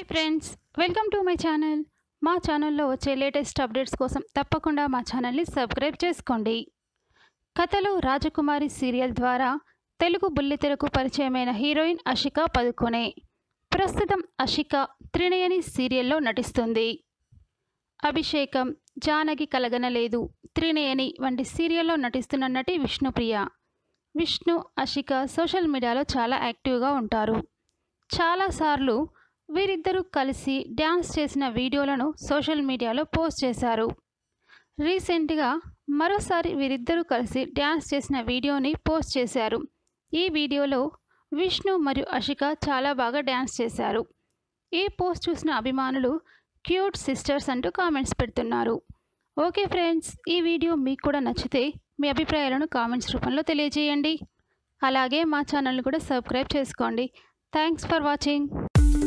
friends welcome to my channel మా ఛానల్లో వచ్చే లేటెస్ట్ అప్డేట్స్ కోసం తప్పకుండా మా ఛానల్ని సబ్స్క్రైబ్ చేసుకోండి కథలు రాజకుమారి సీరియల్ ద్వారా తెలుగు బుల్లితెరకు పరిచయమైన హీరోయిన్ అషిక పదుకొనే ప్రస్తుతం అషిక త్రినయని సీరియల్లో నటిస్తుంది అభిషేకం జానకి కలగనలేదు త్రినయని వంటి సీరియల్లో నటిస్తున్న నటి విష్ణుప్రియ విష్ణు అషిక సోషల్ మీడియాలో చాలా యాక్టివ్గా ఉంటారు చాలాసార్లు వీరిద్దరూ కలిసి డ్యాన్స్ చేసిన వీడియోలను సోషల్ మీడియాలో పోస్ట్ చేశారు రీసెంట్గా మరోసారి వీరిద్దరూ కలిసి డ్యాన్స్ చేసిన వీడియోని పోస్ట్ చేశారు ఈ వీడియోలో విష్ణు మరియు అషిక చాలా బాగా డ్యాన్స్ చేశారు ఈ పోస్ట్ చూసిన అభిమానులు క్యూట్ సిస్టర్స్ అంటూ కామెంట్స్ పెడుతున్నారు ఓకే ఫ్రెండ్స్ ఈ వీడియో మీకు కూడా నచ్చితే మీ అభిప్రాయాలను కామెంట్స్ రూపంలో తెలియజేయండి అలాగే మా ఛానల్ని కూడా సబ్స్క్రైబ్ చేసుకోండి థ్యాంక్స్ ఫర్ వాచింగ్